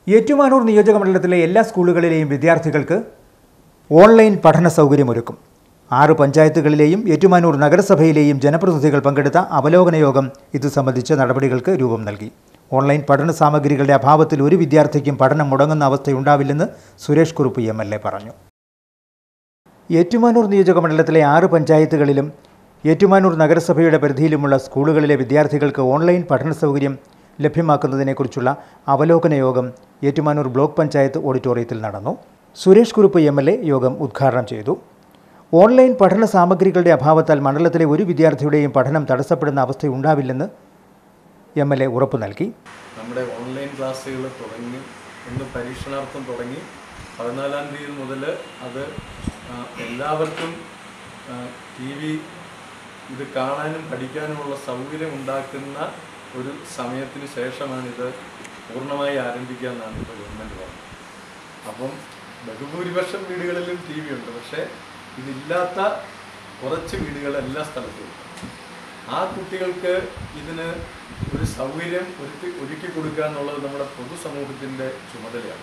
ഏറ്റുമാനൂർ നിയോജകമണ്ഡലത്തിലെ എല്ലാ സ്കൂളുകളിലെയും വിദ്യാർത്ഥികൾക്ക് ഓൺലൈൻ പഠന സൗകര്യമൊരുക്കും ആറ് പഞ്ചായത്തുകളിലെയും ഏറ്റുമാനൂർ നഗരസഭയിലെയും ജനപ്രതിനിധികൾ പങ്കെടുത്ത അവലോകന യോഗം ഇത് സംബന്ധിച്ച നടപടികൾക്ക് രൂപം നൽകി ഓൺലൈൻ പഠന സാമഗ്രികളുടെ അഭാവത്തിൽ ഒരു വിദ്യാർത്ഥിക്കും പഠനം മുടങ്ങുന്ന അവസ്ഥയുണ്ടാവില്ലെന്ന് Suresh Kurup M L A പറഞ്ഞു ഏറ്റുമാനൂർ നിയോജകമണ്ഡലത്തിലെ ആറ് പഞ്ചായത്തുകളിലും ഏറ്റുമാനൂർ നഗരസഭയുടെ പരിധിയിലുമുള്ള സ്കൂളുകളിലെ വിദ്യാർത്ഥികൾക്ക് ഓൺലൈൻ പഠന സൗകര്യം ലഭ്യമാക്കുന്നതിനെക്കുറിച്ചുള്ള അവലോകന യോഗം ഏറ്റുമാനൂർ ബ്ലോക്ക് പഞ്ചായത്ത് ഓഡിറ്റോറിയത്തിൽ നടന്നു Suresh Kurup M L A യോഗം ഉദ്ഘാടനം ചെയ്തു ഓൺലൈൻ പഠന സാമഗ്രികളുടെ അഭാവത്താൽ മണ്ഡലത്തിലെ ഒരു വിദ്യാർത്ഥിയുടെയും പഠനം തടസ്സപ്പെടുന്ന അവസ്ഥയുണ്ടാവില്ലെന്ന് എം എൽ എ ഉറപ്പു നൽകി നമ്മുടെ ഓൺലൈൻ ക്ലാസ്സുകൾ തുടങ്ങി ഇന്ന് പരീക്ഷണാർത്ഥം തുടങ്ങി പതിനാലാം തീയതി മുതൽ അത് ആ, എല്ലാവർക്കും ടി വി ഇത് കാണാനും പഠിക്കാനുമുള്ള സൗകര്യം ഉണ്ടാക്കുന്ന ഒരു സമയത്തിന് ശേഷമാണ് ഇത് പൂർണ്ണമായി ആരംഭിക്കുക എന്നാണ് ഇപ്പോൾ ഗവൺമെൻറ് പറഞ്ഞത് അപ്പം ബഹുഭൂരിപക്ഷം വീടുകളിലും ടി വി ഉണ്ട് പക്ഷേ ഇതില്ലാത്ത കുറച്ച് വീടുകൾ എല്ലാ സ്ഥലത്തും ഉണ്ട് ആ കുട്ടികൾക്ക് ഇതിന് ഒരു സൗകര്യം ഒരുക്കി ഒരുക്കി കൊടുക്കുക എന്നുള്ളത് നമ്മുടെ പൊതുസമൂഹത്തിൻ്റെ ചുമതലയാണ്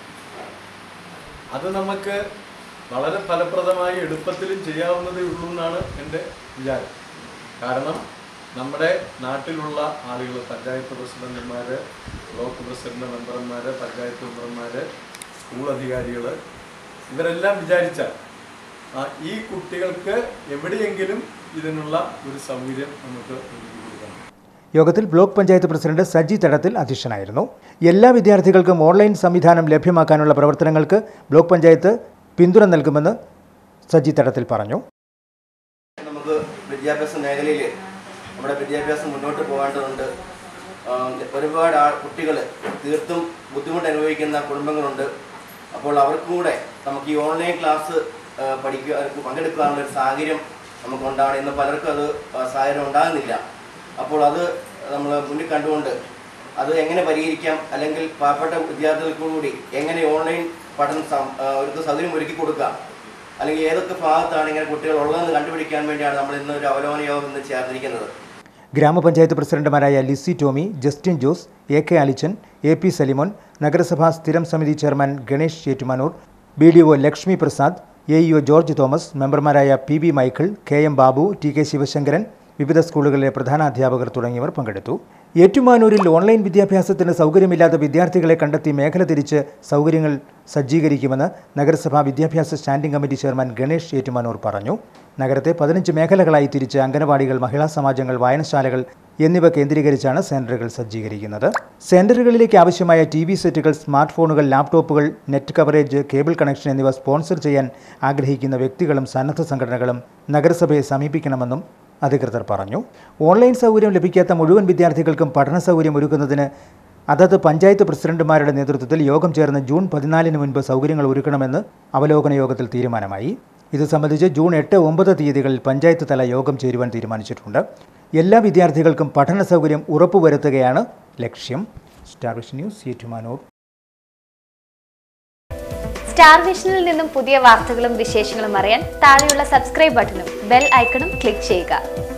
അത് നമുക്ക് വളരെ ഫലപ്രദമായി എളുപ്പത്തിലും ചെയ്യാവുന്നതേ ഉള്ളൂ എന്നാണ് എൻ്റെ വിചാരം കാരണം നമ്മുടെ നാട്ടിലുള്ള ആളുകൾ പഞ്ചായത്ത് പ്രസിഡന്റുമാർ ബ്ലോക്ക് പ്രസിഡന്റ് മെമ്പർമാർ പഞ്ചായത്ത് മെമ്പർമാർ സ്കൂൾ അധികാരികൾ ഇവരെല്ലാം വിചാരിച്ചാൽ ആ, ഈ കുട്ടികൾക്ക് എവിടെയെങ്കിലും ഇതിനുള്ള ഒരു സൗകര്യം നമുക്ക് ഒരുക്കി കൊടുക്കണം യോഗത്തിൽ ബ്ലോക്ക് പഞ്ചായത്ത് പ്രസിഡന്റ് സജി തടത്തിൽ അധ്യക്ഷനായിരുന്നു എല്ലാ വിദ്യാർത്ഥികൾക്കും ഓൺലൈൻ സംവിധാനം ലഭ്യമാക്കാനുള്ള പ്രവർത്തനങ്ങൾക്ക് ബ്ലോക്ക് പഞ്ചായത്ത് പിന്തുണ നൽകുമെന്ന് സജി തടത്തിൽ പറഞ്ഞു നമുക്ക് വിദ്യാഭ്യാസ മേഖലയിൽ നമ്മുടെ വിദ്യാഭ്യാസം മുന്നോട്ട് പോകേണ്ടതുണ്ട് ആം, ഒരുപാട് ആ കുട്ടികൾ തീർത്തും ബുദ്ധിമുട്ട് അനുഭവിക്കുന്ന കുടുംബങ്ങളുണ്ട് അപ്പോൾ അവർക്കും കൂടെ നമുക്ക് ഈ ഓൺലൈൻ ക്ലാസ് ആ, പഠിക്കുക അവർക്ക് പങ്കെടുക്കാനുള്ള ഒരു സാഹചര്യം നമുക്കുണ്ടാണ് ഇന്ന് പലർക്കും അത് ആ, സാഹചര്യം ഉണ്ടാകുന്നില്ല അപ്പോൾ അത് നമ്മൾ മുന്നിൽ കണ്ടുകൊണ്ട് അത് എങ്ങനെ പരിഹരിക്കാം അല്ലെങ്കിൽ പാവപ്പെട്ട വിദ്യാർത്ഥികൾക്ക് കൂടി എങ്ങനെ ഓൺലൈൻ പഠനം സം- ആ, അവർക്ക് സൗകര്യം ഒരുക്കി കൊടുക്കാം അല്ലെങ്കിൽ ഏതൊക്കെ ഭാഗത്താണ് ഇങ്ങനെ കുട്ടികൾ ഉള്ളതെന്ന് കണ്ടുപിടിക്കാൻ വേണ്ടിയാണ് നമ്മൾ ഇന്ന് ഒരു അവലോകന യോഗം ഇന്ന് ചേർന്നിരിക്കുന്നത് ഗ്രാമപഞ്ചായത്ത് പ്രസിഡന്റുമാരായ Lissy Tomy Justin Jose A K Alichan A P Salimon നഗരസഭാ സ്ഥിരം സമിതി chairman Ganesh Chettumanoor B D O Lakshmi Prasad A E O George Thomas മെമ്പർമാരായ P B Michael K M Babu T K Sivasankaran വിവിധ സ്കൂളുകളിലെ പ്രധാനാധ്യാപകർ തുടങ്ങിയവർ പങ്കെടുത്തു ഏറ്റുമാനൂരിൽ ഓൺലൈൻ വിദ്യാഭ്യാസത്തിന് സൗകര്യമില്ലാത്ത വിദ്യാർത്ഥികളെ കണ്ടെത്തി മേഖല തിരിച്ച് സൗകര്യങ്ങൾ സജ്ജീകരിക്കുമെന്ന് നഗരസഭാ വിദ്യാഭ്യാസ standing committee chairman Ganesh Ettumanoor പറഞ്ഞു നഗരത്തെ പതിനഞ്ച് മേഖലകളായി തിരിച്ച് അംഗനവാടികൾ മഹിളാ സമാജങ്ങൾ വായനശാലകൾ എന്നിവ കേന്ദ്രീകരിച്ചാണ് സെന്ററുകൾ സജ്ജീകരിക്കുന്നത് സെന്ററുകളിലേക്ക് ആവശ്യമായ ടി വി സെറ്റുകൾ സ്മാർട്ട് ഫോണുകൾ ലാപ്ടോപ്പുകൾ നെറ്റ് കവറേജ് കേബിൾ കണക്ഷൻ എന്നിവ സ്പോൺസർ ചെയ്യാൻ ആഗ്രഹിക്കുന്ന വ്യക്തികളും സന്നദ്ധ സംഘടനകളും നഗരസഭയെ സമീപിക്കണമെന്നും അധികൃതർ പറഞ്ഞു ഓൺലൈൻ സൗകര്യം ലഭിക്കാത്ത മുഴുവൻ വിദ്യാർത്ഥികൾക്കും പഠന സൗകര്യം ഒരുക്കുന്നതിന് അതത് പഞ്ചായത്ത് പ്രസിഡന്റുമാരുടെ നേതൃത്വത്തിൽ യോഗം ചേർന്ന് ജൂൺ പതിനാലിന് മുൻപ് സൗകര്യങ്ങൾ ഒരുക്കണമെന്ന് അവലോകന യോഗത്തിൽ തീരുമാനമായി ഇത് സംബന്ധിച്ച് ജൂൺ എട്ട് ഒമ്പത് തീയതികളിൽ പഞ്ചായത്ത് തല യോഗം ചേരുവാൻ തീരുമാനിച്ചിട്ടുണ്ട് എല്ലാ വിദ്യാർത്ഥികൾക്കും പഠന സൗകര്യം ഉറപ്പുവരുത്തുകയാണ് ലക്ഷ്യം star vision news Ettumanoor star വിഷനിൽ നിന്നും പുതിയ വാർത്തകളും വിശേഷങ്ങളും അറിയാൻ താഴെയുള്ള സബ്സ്ക്രൈബ് ബട്ടണും ബെൽ ഐക്കണും ക്ലിക്ക് ചെയ്യുക